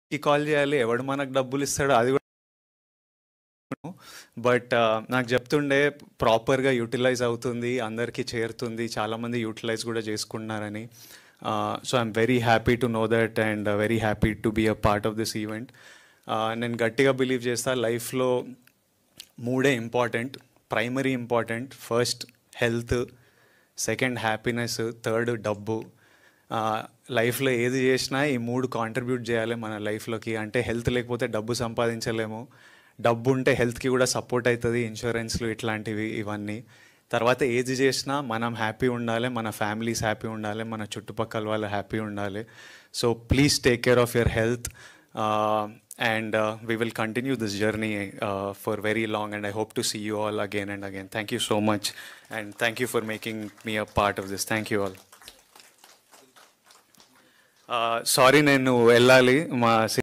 call చేయాలి ఎవడు మనకు డబ్బులు ఇస్తాడో అది కూడా బట్ నాకు చెప్తుండే ప్రాపర్గా యూటిలైజ్ అవుతుంది అందరికీ చేరుతుంది చాలామంది యూటిలైజ్ కూడా చేసుకుంటున్నారని so I'm very happy to know that and very happy to be a part of this event నేను గట్టిగా బిలీవ్ చేస్తా లైఫ్లో మూడే important primary important first health second happiness third డబ్బు లైఫ్లో ఏది చేసినా ఈ మూడు కాంట్రిబ్యూట్ చేయాలి మన లైఫ్లోకి అంటే హెల్త్ లేకపోతే డబ్బు సంపాదించలేము డబ్బు ఉంటే హెల్త్కి కూడా సపోర్ట్ అవుతుంది ఇన్సూరెన్స్లు ఇట్లాంటివి ఇవన్నీ తర్వాత ఏది చేసినా మనం హ్యాపీ ఉండాలి మన ఫ్యామిలీస్ హ్యాపీ ఉండాలి మన చుట్టుపక్కల వాళ్ళు హ్యాపీ ఉండాలి so please take care of your health and uh, we will continue this journey uh, for very long and i hope to see you all again and again thank you so much and thank you for making me a part of this thank you all sorry నేను వెళ్ళాలి మా